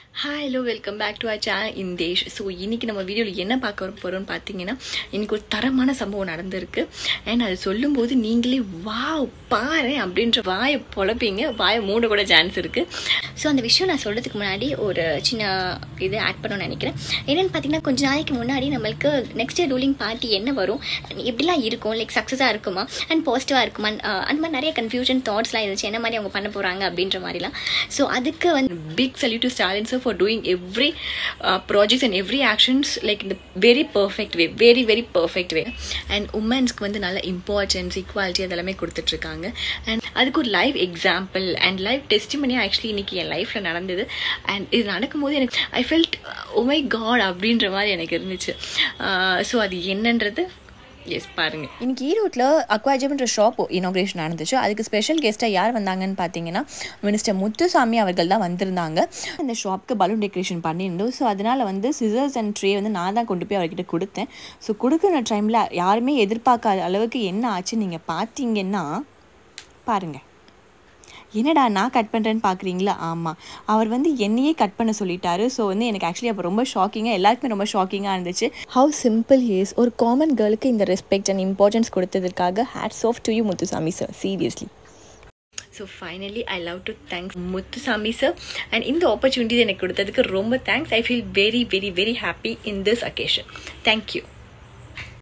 hi hello welcome back to our channel இந்தேஷ் so இன்றைக்கி நம்ம வீடியோவில் என்ன பார்க்க போகிறோம்னு பார்த்தீங்கன்னா இன்றைக்கி ஒரு தரமான சம்பவம் நடந்திருக்கு அண்ட் அது சொல்லும்போது நீங்களே வா பாரு அப்படின்ற வாயை பொழப்பீங்க வாயை மூட கூட சான்ஸ் இருக்குது ஸோ அந்த விஷயம் நான் சொல்கிறதுக்கு முன்னாடி ஒரு சின்ன இது ஆட் பண்ணணும்னு நினைக்கிறேன் என்னென்னு பார்த்தீங்கன்னா கொஞ்ச நாளைக்கு முன்னாடி நம்மளுக்கு நெக்ஸ்ட் இயர் ரூலிங் பார்ட்டி என்ன வரும் எப்படிலாம் இருக்கும் லைக் சக்ஸஸாக இருக்குமா அண்ட் பாசிட்டிவாக இருக்குமா அஹ் அந்த மாதிரி நிறைய கன்ஃபியூஷன் தாட்ஸ்லாம் இருந்துச்சு என்ன மாதிரி அவங்க பண்ண போகிறாங்க அப்படின்ற மாதிரிலாம் ஸோ அதுக்கு வந்து big salute to Stalin sir for doing every projects and every actions like இந்த very perfect way very very perfect way and உமன்ஸ்க்கு வந்து நல்ல இம்பார்ட்டன்ஸ் ஈக்குவாலிட்டி அதெல்லாமே கொடுத்துட்ருக்காங்க அண்ட் அதுக்கு ஒரு லைவ் எக்ஸாம்பிள் அண்ட் லைவ் டெஸ்டிமனியாக ஆக்சுவலி இன்னைக்கு என் லைஃப்பில் நடந்தது அண்ட் இது நடக்கும்போது எனக்கு ஐ ஃபெல்ட் ஒமை காட் அப்படின்ற மாதிரி எனக்கு இருந்துச்சு ஸோ அது என்னன்றது எஸ் பாருங்கள் இன்னைக்கு ஈரோட்டில் அக்வாஜம்ன்ற ஷாப் இனாக்ரேஷன் நடந்துச்சு அதுக்கு ஸ்பெஷல் கெஸ்ட்டாக யார் வந்தாங்கன்னு பார்த்தீங்கன்னா மினிஸ்டர் முத்துசாமி அவர்கள் தான் வந்திருந்தாங்க இந்த ஷாப்க்கு பலூன் டெக்கரேஷன் பண்ணியிருந்தோம் ஸோ அதனால் வந்து சிசர்ஸ் அண்ட் ட்ரே வந்து நான் தான் கொண்டு போய் அவர்கிட்ட கொடுத்தேன் ஸோ கொடுக்குற டைமில் யாருமே எதிர்பார்க்காத அளவுக்கு என்ன ஆச்சு நீங்கள் பார்த்தீங்கன்னா பாருங்கள் என்னடா நான் கட் பண்ணுறேன்னு பார்க்குறீங்களா ஆமாம் அவர் வந்து என்னையே கட் பண்ண சொல்லிட்டாரு ஸோ வந்து எனக்கு ஆக்சுவலி அப்போ ரொம்ப ஷாக்கிங்காக எல்லாருக்குமே ரொம்ப ஷாக்கிங்காக இருந்துச்சு ஹவு சிம்பிள் இஸ் ஒரு காமன் கேர்ளுக்கு இந்த ரெஸ்பெக்ட் அண்ட் இம்பார்ட்டன்ஸ் கொடுத்ததுக்காக hats off to you Muthusamy sir seriously so finally I love to thanks Muthusamy sir and இந்த ஆப்பர்ச்சுனிட்டி எனக்கு கொடுத்ததுக்கு ரொம்ப thanks I feel very very very happy in this occasion thank you